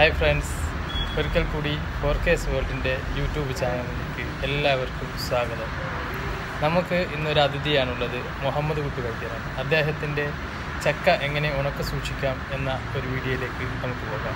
hi friends ഒരിക്കൽ കൂടി four case വേൾഡിൻ്റെ YouTube ചാനലിലേക്ക് എല്ലാവർക്കും സ്വാഗതം നമുക്ക് ഇന്നൊരു അതിഥിയാണുള്ളത് മുഹമ്മദ് കുട്ടി വൈദ്യരാണ് അദ്ദേഹത്തിൻ്റെ ചക്ക എങ്ങനെ ഉണക്ക സൂക്ഷിക്കാം എന്ന ഒരു വീഡിയോയിലേക്ക് നമുക്ക് പോകാം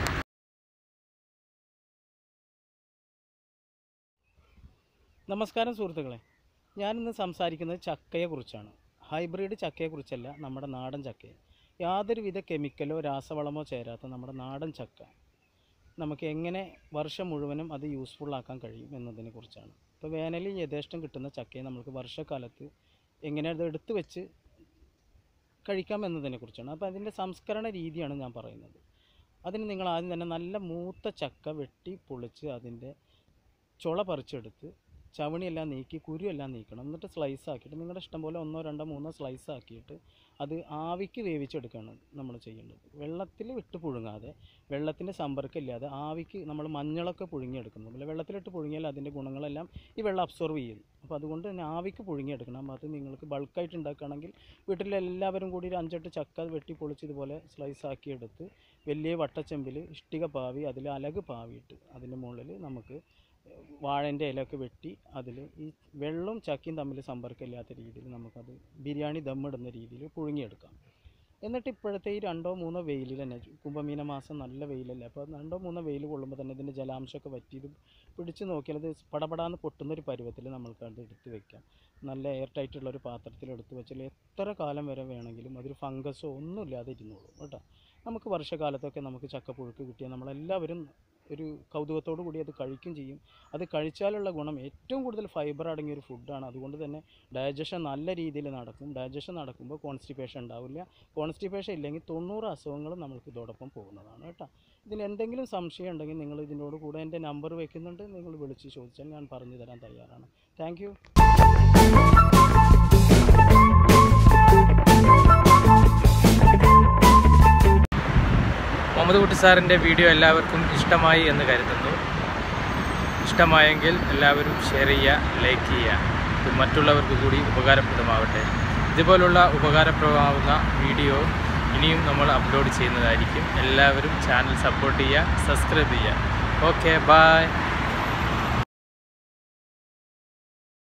നമസ്കാരം സുഹൃത്തുക്കളെ ഞാനിന്ന് സംസാരിക്കുന്നത് ചക്കയെക്കുറിച്ചാണ് ഹൈബ്രിഡ് ചക്കയെക്കുറിച്ചല്ല നമ്മുടെ നാടൻ ചക്കയെ യാതൊരുവിധ കെമിക്കലോ രാസവളമോ ചേരാത്ത നമ്മുടെ നാടൻ ചക്ക നമുക്ക് എങ്ങനെ വർഷം മുഴുവനും അത് യൂസ്ഫുൾ ആക്കാൻ കഴിയും എന്നതിനെ കുറിച്ചാണ് ഇപ്പോൾ വേനലിൽ യഥേഷ്ടം കിട്ടുന്ന ചക്കയെ നമുക്ക് വർഷക്കാലത്ത് എങ്ങനെ അത് എടുത്തു വെച്ച് കഴിക്കാം എന്നതിനെ കുറിച്ചാണ് അപ്പോൾ അതിൻ്റെ സംസ്കരണ രീതിയാണ് ഞാൻ പറയുന്നത് അതിന് നിങ്ങൾ ആദ്യം തന്നെ നല്ല മൂത്ത ചക്ക വെട്ടി പൊളിച്ച് അതിൻ്റെ ചുള പറിച്ചെടുത്ത് ചവണിയെല്ലാം നീക്കി കുരുവെല്ലാം നീക്കണം എന്നിട്ട് സ്ലൈസ് ആക്കിയിട്ട് നിങ്ങളുടെ ഇഷ്ടം പോലെ ഒന്നോ രണ്ടോ മൂന്നോ സ്ലൈസ് ആക്കിയിട്ട് അത് ആവിക്ക് വേവിച്ചെടുക്കുകയാണ് നമ്മൾ ചെയ്യേണ്ടത് വെള്ളത്തിൽ വിട്ട് പുഴുങ്ങാതെ വെള്ളത്തിൻ്റെ സമ്പർക്കം ഇല്ലാതെ ആവിക്ക് നമ്മൾ മഞ്ഞളൊക്കെ പുഴുങ്ങിയെടുക്കുന്നു പോലെ വെള്ളത്തിലിട്ട് പുഴുങ്ങിയാൽ അതിൻ്റെ ഗുണങ്ങളെല്ലാം ഈ വെള്ളം അബ്സോർവ് ചെയ്യും അപ്പോൾ അതുകൊണ്ട് തന്നെ ആവിക്ക് പുഴുങ്ങിയെടുക്കണം അപ്പോൾ അത് നിങ്ങൾക്ക് ബൾക്കായിട്ട് ഉണ്ടാക്കുകയാണെങ്കിൽ വീട്ടിലെല്ലാവരും കൂടി ഒരു അഞ്ചെട്ട് ചക്ക വെട്ടി പൊളിച്ച് ഇതുപോലെ സ്ലൈസ് ആക്കി എടുത്ത് വലിയ വട്ടച്ചെമ്പിൽ ഇഷ്ടിക പാവി അതിൽ അലക് പാവിയിട്ട് അതിൻ്റെ മുകളിൽ നമുക്ക് വാഴൻ്റെ ഇലയൊക്കെ വെട്ടി അതിൽ ഈ വെള്ളവും ചക്കയും തമ്മിൽ സമ്പർക്കമില്ലാത്ത രീതിയിൽ നമുക്കത് ബിരിയാണി ദമ്മിടുന്ന രീതിയിൽ പുഴുങ്ങിയെടുക്കാം എന്നിട്ട് ഇപ്പോഴത്തെ ഈ രണ്ടോ മൂന്നോ വെയിലിൽ തന്നെ കുംഭമീന മാസം നല്ല വെയിലല്ലേ അപ്പോൾ രണ്ടോ മൂന്നോ വെയിൽ കൊള്ളുമ്പോൾ തന്നെ ഇതിൻ്റെ ജലാംശമൊക്കെ വറ്റി ഇത് പിടിച്ച് നോക്കിയാൽ അത് പടപടാന്ന് പൊട്ടുന്നൊരു പരുവത്തിൽ നമ്മൾക്ക് അത് എടുത്ത് വെക്കാം നല്ല എയർ ടൈറ്റുള്ള ഒരു പാത്രത്തിൽ എടുത്ത് വെച്ചാൽ എത്ര കാലം വരെ വേണമെങ്കിലും അതൊരു ഫംഗസോ ഒന്നും ഇല്ലാതെ ഇരുന്നോളൂ കേട്ടോ നമുക്ക് വർഷകാലത്തൊക്കെ നമുക്ക് ചക്കപ്പുഴുക്ക് കിട്ടിയാൽ നമ്മളെല്ലാവരും ഒരു കൗതുകത്തോടു കൂടി അത് കഴിക്കും ചെയ്യും അത് കഴിച്ചാലുള്ള ഗുണം ഏറ്റവും കൂടുതൽ ഫൈബർ അടങ്ങിയ ഒരു ഫുഡാണ് അതുകൊണ്ട് തന്നെ ഡൈജഷൻ നല്ല രീതിയിൽ നടക്കും ഡൈജഷൻ നടക്കുമ്പോൾ കോൺസ്റ്റിപ്പേഷൻ ഉണ്ടാവില്ല കോൺസ്റ്റിപ്പേഷൻ ഇല്ലെങ്കിൽ തൊണ്ണൂറ് അസുഖങ്ങളും നമുക്ക് ഇതോടൊപ്പം പോകുന്നതാണ് കേട്ടോ ഇതിന് എന്തെങ്കിലും സംശയം ഉണ്ടെങ്കിൽ നിങ്ങൾ ഇതിനോട് കൂടെ എൻ്റെ നമ്പർ വെക്കുന്നുണ്ട് നിങ്ങൾ വിളിച്ച് ചോദിച്ചാൽ ഞാൻ പറഞ്ഞു തരാൻ തയ്യാറാണ് താങ്ക് മുഹമ്മദ് കുട്ടി സാറിൻ്റെ വീഡിയോ എല്ലാവർക്കും ഇഷ്ടമായി എന്ന് കരുതുന്നു ഇഷ്ടമായെങ്കിൽ എല്ലാവരും ഷെയർ ചെയ്യുക ലൈക്ക് ചെയ്യുക ഇത് മറ്റുള്ളവർക്ക് കൂടി ഉപകാരപ്രദമാവട്ടെ ഇതുപോലുള്ള ഉപകാരപ്രദമാവുന്ന വീഡിയോ ഇനിയും നമ്മൾ അപ്ലോഡ് ചെയ്യുന്നതായിരിക്കും എല്ലാവരും ചാനൽ സപ്പോർട്ട് ചെയ്യുക സബ്സ്ക്രൈബ് ചെയ്യുക ഓക്കെ ബായ്